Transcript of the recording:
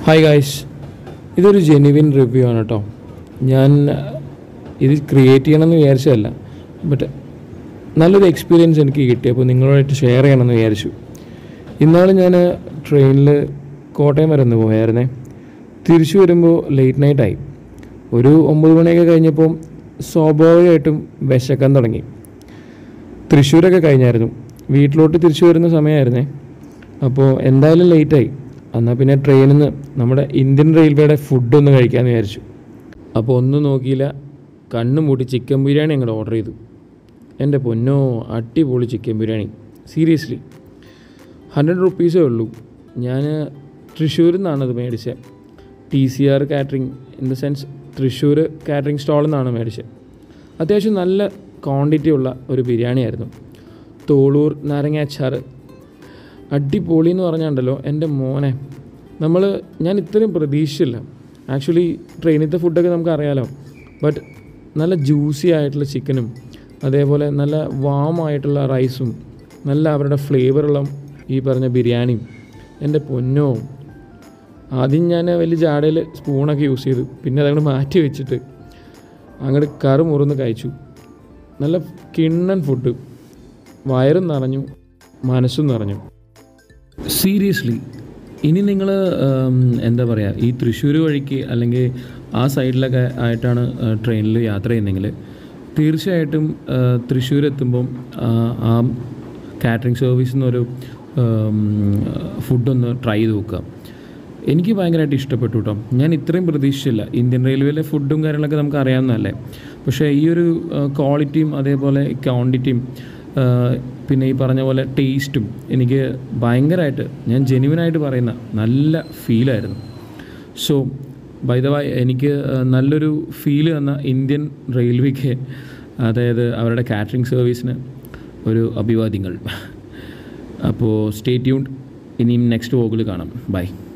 hi guys ഇതൊരു genuine review ആണ് കേട്ടോ ഞാൻ ഇത് ക്രിയേറ്റ് ചെയ്യണമെന്ന് വിചാരിച്ചതല്ല ബട്ട് നല്ലൊരു എക്സ്പീരിയൻസ് എനിക്ക് കിട്ടി അപ്പോൾ നിങ്ങളുമായിട്ട് ഷെയർ ചെയ്യണമെന്ന് വിചാരിച്ചു ഇന്നാൾ ഞാൻ ട്രെയിനിൽ കോട്ടയം വരെ ഒന്ന് പോയായിരുന്നേ തിരിച്ചു വരുമ്പോൾ ലേറ്റ് നൈറ്റായി ഒരു ഒമ്പത് മണിയൊക്കെ കഴിഞ്ഞപ്പോൾ സ്വാഭാവികമായിട്ടും വിശക്കാൻ തുടങ്ങി തൃശ്ശൂരൊക്കെ കഴിഞ്ഞായിരുന്നു വീട്ടിലോട്ട് തിരിച്ചു വരുന്ന സമയമായിരുന്നേ അപ്പോൾ എന്തായാലും ലേറ്റായി എന്നാൽ പിന്നെ ട്രെയിനിൽ നിന്ന് നമ്മുടെ ഇന്ത്യൻ റെയിൽവേയുടെ ഫുഡ് ഒന്ന് കഴിക്കാമെന്ന് വിചാരിച്ചു അപ്പോൾ ഒന്നും നോക്കിയില്ല കണ്ണു മൂടി ചിക്കൻ ബിരിയാണി അങ്ങോട്ട് ഓർഡർ ചെയ്തു എൻ്റെ പൊന്നോ അടിപൊളി ചിക്കൻ ബിരിയാണി സീരിയസ്ലി ഹൺഡ്രഡ് റുപ്പീസേ ഉള്ളൂ ഞാൻ തൃശ്ശൂരിൽ നിന്നാണ് അത് മേടിച്ചത് T C R catering in the sense Thrissur catering സ്റ്റാളിൽ നിന്നാണ് മേടിച്ചത് അത്യാവശ്യം നല്ല ക്വാണ്ടിറ്റി ഉള്ള ഒരു ബിരിയാണിയായിരുന്നു തോളൂർ നാരങ്ങാച്ചാറ് അടിപൊളി എന്ന് പറഞ്ഞാണ്ടല്ലോ എൻ്റെ മോനെ നമ്മൾ ഞാൻ ഇത്രയും പ്രതീക്ഷിച്ചില്ല ആക്ച്വലി ട്രെയിനിലത്തെ ഫുഡൊക്കെ നമുക്ക് അറിയാലോ ബട്ട് നല്ല ജ്യൂസി ആയിട്ടുള്ള ചിക്കനും അതേപോലെ നല്ല വാം ആയിട്ടുള്ള റൈസും നല്ല അവരുടെ ഫ്ലേവറുള്ള ഈ പറഞ്ഞ ബിരിയാണിയും എൻ്റെ പൊന്നോ ആദ്യം ഞാൻ വലിയ ജാടയിൽ സ്പൂണൊക്കെ യൂസ് ചെയ്തു പിന്നെ അതങ്ങോട്ട് മാറ്റി വെച്ചിട്ട് അങ്ങോട്ട് കറ് മുറിന്ന് കഴിച്ചു നല്ല കിണ്ണൻ ഫുഡ് വയറും നിറഞ്ഞു മനസ്സും നിറഞ്ഞു സീരിയസ്ലി ഇനി നിങ്ങൾ എന്താ പറയുക ഈ തൃശ്ശൂർ വഴിക്ക് അല്ലെങ്കിൽ ആ സൈഡിലൊക്കെ ആയിട്ടാണ് ട്രെയിനിൽ യാത്ര ചെയ്യുന്നതെങ്കിൽ തീർച്ചയായിട്ടും തൃശ്ശൂർ എത്തുമ്പം ആ, ആ കാറ്ററിംഗ് സർവീസിൽ നിന്നൊരു ഫുഡൊന്ന് ട്രൈ ചെയ്ത് നോക്കുക എനിക്ക് ഭയങ്കരമായിട്ട് ഇഷ്ടപ്പെട്ടു കേട്ടോ ഞാൻ ഇത്രയും പ്രതീക്ഷിച്ചില്ല ഇന്ത്യൻ റെയിൽവേയിലെ ഫുഡും കാര്യങ്ങളൊക്കെ നമുക്ക് അറിയാവുന്നതല്ലേ പക്ഷേ ഈ ഒരു ക്വാളിറ്റിയും അതേപോലെ ക്വാണ്ടിറ്റിയും പിന്നെ ഈ പറഞ്ഞ പോലെ ടേസ്റ്റും എനിക്ക് ഭയങ്കരമായിട്ട് ഞാൻ ജെനുവിനായിട്ട് പറയുന്ന നല്ല ഫീലായിരുന്നു സോ ബൈ ദ വൈ എനിക്ക് ആ, നല്ലൊരു ഫീൽ തന്ന ഇന്ത്യൻ റെയിൽവേക്ക് അതായത് അവരുടെ കാറ്ററിംഗ് സർവീസിന് ഒരു അഭിവാദ്യങ്ങൾ അപ്പോൾ സ്റ്റേ ട്യൂൺഡ് ഇനിയും നെക്സ്റ്റ് വോഗിൽ കാണാം ബൈ